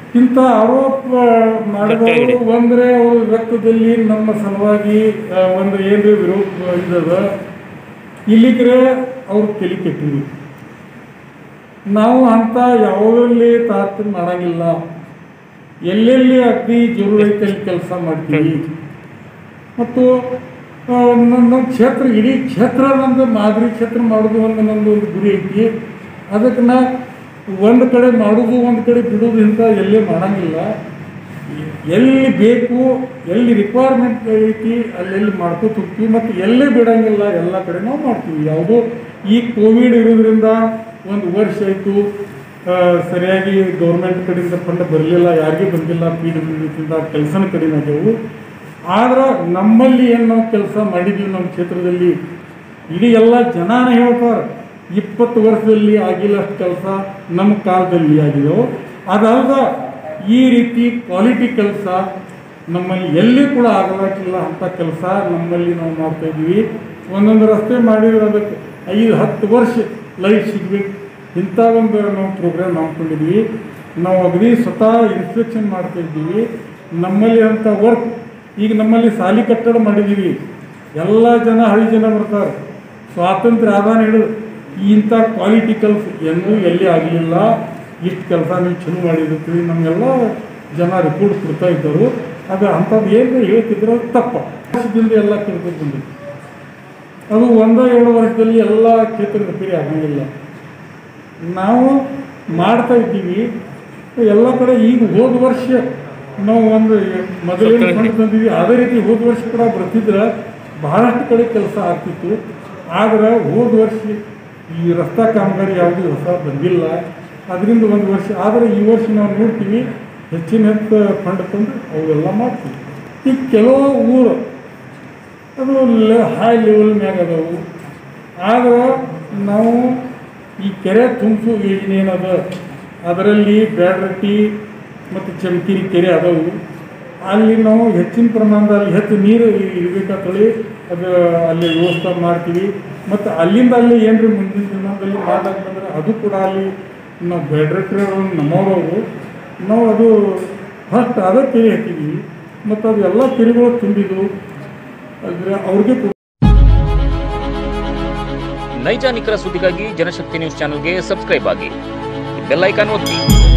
ಇಂಥ ಆರೋಪ ಮಾಡಿದವರು ಒಂದ್ರೆ ಅವ್ರ ರಕ್ತದಲ್ಲಿ ನಮ್ಮ ಸಲುವಾಗಿ ಆ, ಒಂದು ಏನು ವಿರೋಧ ಇದ್ದದ ಇಲ್ಲಿಗ್ರೆ ಅವ್ರು ತಲೆ ಕೆಟ್ಟಿವಿ ನಾವು ಅಂತ ಯಾವುದಲ್ಲಿ ತಾರತಮ್ಯ ಮಾಡಂಗಿಲ್ಲ ಎಲ್ಲೆಲ್ಲಿ ಅಗ್ದಿ ಜರೂರೈತಲ್ಲಿ ಕೆಲಸ ಮಾಡ್ತೀವಿ ಮತ್ತು ಆ, ನಮ್ಮ ನಮ್ಮ ಕ್ಷೇತ್ರ ಇಡೀ ಕ್ಷೇತ್ರ ನಮ್ದು ಮಾದರಿ ಕ್ಷೇತ್ರ ಮಾಡೋದು ಒಂದು ನಮ್ಮದು ಒಂದು ಗುರಿ ಐತಿ ಅದಕ್ಕೆ ನಾ ಒಂದು ಕಡೆ ಮಾಡೋದು ಒಂದು ಕಡೆ ಬಿಡೋದು ಇಂಥ ಎಲ್ಲೇ ಮಾಡಂಗಿಲ್ಲ ಎಲ್ಲಿ ಬೇಕು ಎಲ್ಲಿ ರಿಕ್ವೈರ್ಮೆಂಟ್ ಐತಿ ಅಲ್ಲೆಲ್ಲಿ ಮಾಡ್ಕೋತ ಹೋಗ್ತೀವಿ ಮತ್ತು ಎಲ್ಲೇ ಬಿಡಂಗಿಲ್ಲ ಎಲ್ಲ ಕಡೆ ನಾವು ಮಾಡ್ತೀವಿ ಯಾವುದೋ ಈ ಕೋವಿಡ್ ಇರೋದ್ರಿಂದ ಒಂದು ವರ್ಷ ಆಯಿತು ಸರಿಯಾಗಿ ಗೌರ್ಮೆಂಟ್ ಕಡೆಯಿಂದ ಫಂಡ್ ಬರಲಿಲ್ಲ ಯಾರಿಗೂ ಬಂದಿಲ್ಲ ಪಿ ಡಬ್ಲ್ಯೂದಿಂದ ಕೆಲಸನ ಕಡಿಮೆ ಆಗ್ಯಾವು ಆದ್ರೆ ನಮ್ಮಲ್ಲಿ ಏನು ನಾವು ಕೆಲಸ ಮಾಡಿದ್ವಿ ನಮ್ಮ ಕ್ಷೇತ್ರದಲ್ಲಿ ಇಡೀ ಎಲ್ಲ ಜನಾನ ಹೇಳ್ತಾರೆ ಇಪ್ಪತ್ತು ವರ್ಷದಲ್ಲಿ ಆಗಿಲ್ಲ ಅಷ್ಟು ಕೆಲಸ ನಮ್ಮ ಕಾಲದಲ್ಲಿ ಆಗಿದೆವು ಅದಲ್ದ ಈ ರೀತಿ ಕ್ವಾಲಿಟಿ ಕೆಲಸ ನಮ್ಮಲ್ಲಿ ಎಲ್ಲಿ ಕೂಡ ಆಗಲಾಕಿಲ್ಲ ಅಂಥ ಕೆಲಸ ನಮ್ಮಲ್ಲಿ ನಾವು ಮಾಡ್ತಾ ಇದ್ವಿ ಒಂದೊಂದು ರಸ್ತೆ ಮಾಡಿದ್ರೆ ಅದಕ್ಕೆ ಐದು ಹತ್ತು ವರ್ಷ ಲೈಫ್ ಸಿಗ್ಬೇಕು ಇಂಥ ಒಂದು ನಾವು ಪ್ರೋಗ್ರಾಮ್ ಮಾಡ್ಕೊಂಡಿದ್ವಿ ನಾವು ಅಗದಿ ಸ್ವತಃ ಇನ್ಸ್ಪೆಕ್ಷನ್ ಮಾಡ್ತಾ ಇದ್ದೀವಿ ನಮ್ಮಲ್ಲಿ ಅಂಥ ವರ್ಕ್ ಈಗ ನಮ್ಮಲ್ಲಿ ಸಾಲಿ ಕಟ್ಟಡ ಮಾಡಿದ್ದೀವಿ ಎಲ್ಲ ಜನ ಹಳ್ಳಿ ಜನ ಬರ್ತಾರೆ ಸ್ವಾತಂತ್ರ್ಯ ಆದಾನ ಹಿಡಿದು ಇಂಥ ಕ್ವಾಲಿಟಿ ಕೆಲಸ ಎಂದೂ ಎಲ್ಲಿ ಆಗಲಿಲ್ಲ ಇಷ್ಟು ಕೆಲಸ ನೀವು ಚಲೋ ಮಾಡಿರ್ತೀವಿ ನಮಗೆಲ್ಲ ಜನ ರಿಪೋರ್ಟ್ ಕೊಡ್ತಾ ಇದ್ದರು ಅದು ಅಂಥದ್ದು ಏನು ಹೇಳ್ತಿದ್ರು ಅದು ತಪ್ಪ ವರ್ಷದಿಂದ ಎಲ್ಲ ಕಲ್ತ್ಕೊಂಡು ಬಂದಿದ್ದು ಅದು ಒಂದೋ ಎರಡು ವರ್ಷದಲ್ಲಿ ಎಲ್ಲ ಕ್ಷೇತ್ರ ರಿಪೇರಿ ಆಗಂಗಿಲ್ಲ ನಾವು ಮಾಡ್ತಾ ಇದ್ದೀವಿ ಎಲ್ಲ ಕಡೆ ಈಗ ಹೋದ ವರ್ಷ ನಾವು ಒಂದು ಮೊದಲೇನು ಫಂಡ್ ತಂದಿದ್ವಿ ಅದೇ ರೀತಿ ಹೋದ ವರ್ಷ ಕೂಡ ಬರ್ತಿದ್ರೆ ಬಹಳಷ್ಟು ಕಡೆ ಕೆಲಸ ಆಗ್ತಿತ್ತು ಆದ್ರೆ ಹೋದ ವರ್ಷ ಈ ರಸ್ತಾ ಕಾಮಗಾರಿ ಯಾವುದೂ ಹೊಸ ಬಂದಿಲ್ಲ ಅದರಿಂದ ಒಂದು ವರ್ಷ ಆದರೆ ಈ ವರ್ಷ ನಾವು ನೋಡ್ತೀವಿ ಹೆಚ್ಚಿನ ಹೆಚ್ಚು ಫಂಡ್ ತಂದು ಅವೆಲ್ಲ ಮಾಡ್ತೀವಿ ಈಗ ಕೆಲವು ಊರು ಅದು ಹೈ ಲೆವೆಲ್ ಮ್ಯಾಗ ಅದಾವು ಆದ್ರೆ ನಾವು ಈ ಕೆರೆ ತುಂಬಿಸೋ ಯೋಜನೆ ಏನದ ಅದರಲ್ಲಿ ಬ್ಯಾಡ್ರಟ್ಟಿ ಮತ್ತು ಚಮಕಿರಿ ಕೆರೆ ಅದಾವು ಅಲ್ಲಿ ನಾವು ಹೆಚ್ಚಿನ ಪ್ರಮಾಣದಲ್ಲಿ ಹೆಚ್ಚು ನೀರು ಇರಬೇಕಂತೇಳಿ ಅದು ಅಲ್ಲಿ ವ್ಯವಸ್ಥೆ ಮಾಡ್ತೀವಿ ಮತ್ತು ಅಲ್ಲಿಂದ ಅಲ್ಲಿ ಏನ್ರಿ ಮುಂದಿನ ದಿನದಲ್ಲಿ ಮಾಡಕ್ಕೆ ಬಂದರೆ ಅದು ಕೂಡ ಅಲ್ಲಿ ನಾವು ಬ್ಯಾಡ್ರಟ್ಟಿ ನಮ್ಮವರು ನಾವು ಅದು ಫಸ್ಟ್ ಅದೇ ಕೆರೆ ಹಾಕಿದ್ದೀವಿ ಮತ್ತು ಅದು ಎಲ್ಲ ಕೆರೆಗಳು ತುಂಬಿದ್ವು ಆದರೆ ಅವ್ರಿಗೆ ಕೂಡ ನೈಜ ನಿಖರ ಸುದ್ದಿಗಾಗಿ ಜನಶಕ್ತಿ ನ್ಯೂಸ್ ಚಾನೆಲ್ಗೆ ಸಬ್ಸ್ಕ್ರೈಬ್ ಆಗಿ ಬೆಲ್ ಐಕಾನ್ ಒತ್ತಿ